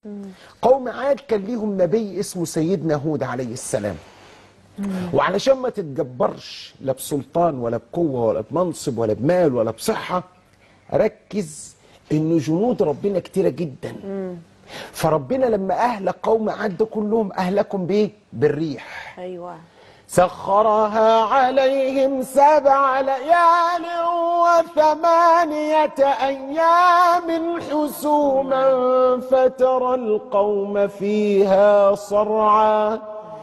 قوم عاد كان ليهم نبي اسمه سيدنا هود عليه السلام وعلشان ما تتجبرش لا بسلطان ولا بقوة ولا بمنصب ولا بمال ولا بصحة ركز ان جنود ربنا كتيرة جدا فربنا لما اهلك قوم عاد ده كلهم اهلكم بايه بالريح ايوه سخرها عليهم سبع ليال وثمانية أيام حسوما فترى القوم فيها صرعا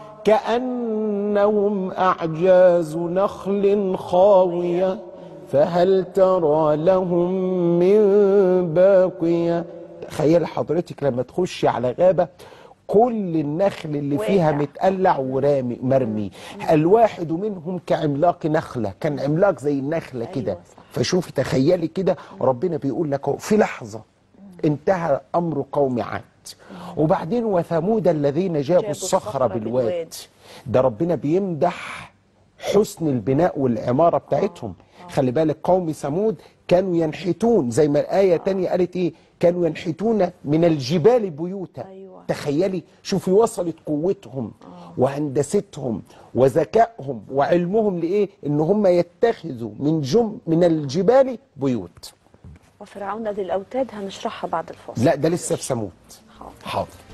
كأنهم أعجاز نخل خاوية فهل ترى لهم من باقية تخيل حضرتك لما تخشي على غابة كل النخل اللي فيها واقع. متقلع ورامي مرمي الواحد منهم كعملاق نخلة كان عملاق زي النخلة أيوة كده صح. فشوفي تخيلي كده ربنا بيقول لك أهو في لحظة انتهى أمر قوم عاد وبعدين وثمود الذين جابوا جابوا الصخر الصخر بالواد بالواد. ده ربنا بيمدح حسن البناء والعمارة بتاعتهم خلي بالك قوم ثمود كانوا ينحتون زي ما الآية تانية قالت إيه كانوا ينحتون من الجبال بيوتا أيوة. تخيلي شوفي وصلت قوتهم وهندستهم وذكائهم وعلمهم لإيه إن هم يتخذوا من جم من الجبال بيوت وفرعون ذي الاوتاد هنشرحها بعد الفاصل لا ده لسه في ثمود حاضر. حاضر